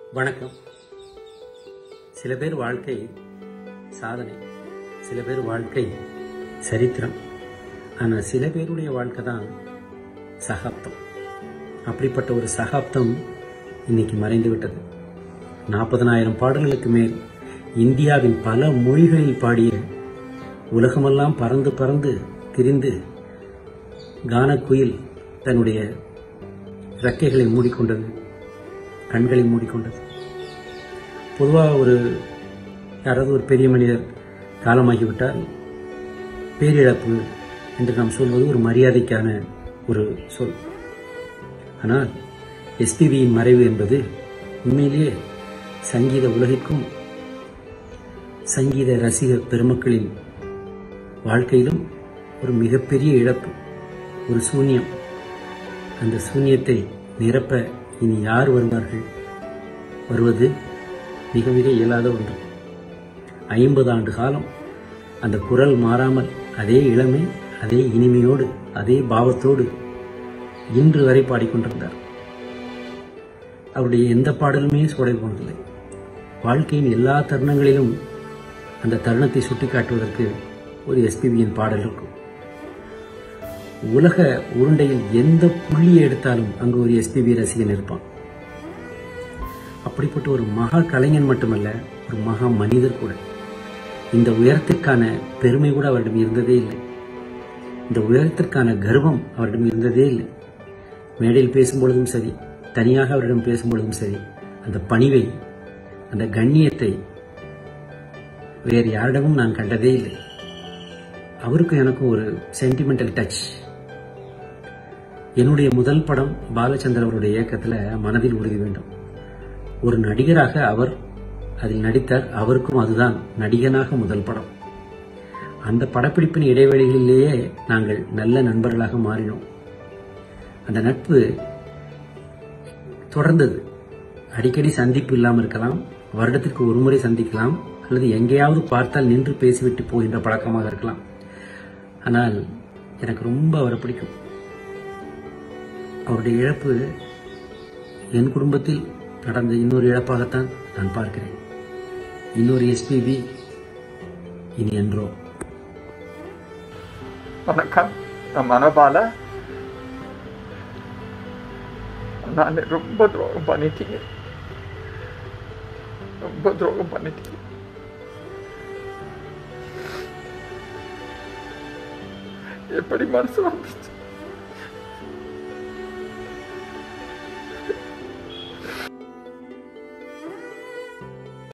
வணக்கம் சில பேர் வாழ்க்கை சாதனை சில பேர் வாழ்க்கை சரித்திரம் ஆனால் சில பேருடைய வாழ்க்கை தான் சகாப்தம் அப்படிப்பட்ட ஒரு சகாப்தம் இன்னைக்கு மறைந்து விட்டது நாற்பதனாயிரம் பாடல்களுக்கு மேல் இந்தியாவின் பல மொழிகளில் பாடிய உலகமெல்லாம் பறந்து பறந்து திரிந்து கானக்குயில் தன்னுடைய இறக்கைகளை மூடிக்கொண்டது கண்களை மூடிக்கொண்டது பொதுவாக ஒரு யாராவது ஒரு பெரிய மனிதர் காலமாகிவிட்டால் பேரிழப்பு என்று நாம் சொல்வது ஒரு மரியாதைக்கான ஒரு சொல் ஆனால் எஸ்பிபியின் மறைவு என்பது உண்மையிலேயே சங்கீத உலகிற்கும் சங்கீத ரசிக பெருமக்களின் வாழ்க்கையிலும் ஒரு மிகப்பெரிய இழப்பு ஒரு சூன்யம் அந்த சூன்யத்தை நிரப்ப இனி யார் வருவார்கள் வருவது மிக மிக இயலாத ஒன்று ஐம்பது ஆண்டு காலம் அந்த குரல் மாறாமல் அதே இளமை அதே இனிமையோடு அதே பாவத்தோடு இன்று வரை பாடிக்கொண்டிருந்தார் அவருடைய எந்த பாடலுமே சோடை போனதில்லை வாழ்க்கையின் எல்லா தருணங்களிலும் அந்த தருணத்தை சுட்டிக்காட்டுவதற்கு ஒரு எஸ்பிபியின் பாடல் இருக்கும் உலக உருண்டையில் எந்த புள்ளியை எடுத்தாலும் அங்கு ஒரு எஸ்பிபி ரசிகன் இருப்பான் அப்படிப்பட்ட ஒரு மகா கலைஞன் மட்டுமல்ல ஒரு மகா மனிதர் கூட இந்த உயரத்திற்கான பெருமை கூட அவரிடம் இருந்ததே இல்லை இந்த உயரத்திற்கான கர்வம் அவரிடம் இருந்ததே இல்லை மேடையில் பேசும்பொழுதும் சரி தனியாக அவரிடம் பேசும்பொழுதும் சரி அந்த பணிவை அந்த கண்ணியத்தை வேறு யாரிடமும் நான் கண்டதே இல்லை அவருக்கும் எனக்கும் ஒரு சென்டிமெண்டல் டச் என்னுடைய முதல் படம் பாலச்சந்தர் அவருடைய இயக்கத்தில் மனதில் உறுதி வேண்டும் ஒரு நடிகராக அவர் அதில் நடித்தார் அவருக்கும் அதுதான் நடிகனாக முதல் படம் அந்த படப்பிடிப்பின் இடைவெளிகளிலேயே நாங்கள் நல்ல நண்பர்களாக மாறினோம் அந்த நட்பு தொடர்ந்தது அடிக்கடி சந்திப்பு இல்லாமல் இருக்கலாம் வருடத்திற்கு ஒரு முறை சந்திக்கலாம் அல்லது எங்கேயாவது பார்த்தால் நின்று பேசிவிட்டு போகின்ற பழக்கமாக இருக்கலாம் ஆனால் எனக்கு ரொம்ப அவரை பிடிக்கும் அவருடைய இழப்பு என் குடும்பத்தில் நடந்த இன்னொரு இழப்பாகத்தான் நான் பார்க்கிறேன் இன்னொரு எஸ்பிபி இனி என்றோ வணக்கம் நான் மனபால நான் ரொம்ப துரோகம் பண்ணிட்டீங்க ரொம்ப துரோகம் பண்ணிட்டீங்க எப்படி மனசு வந்துச்சு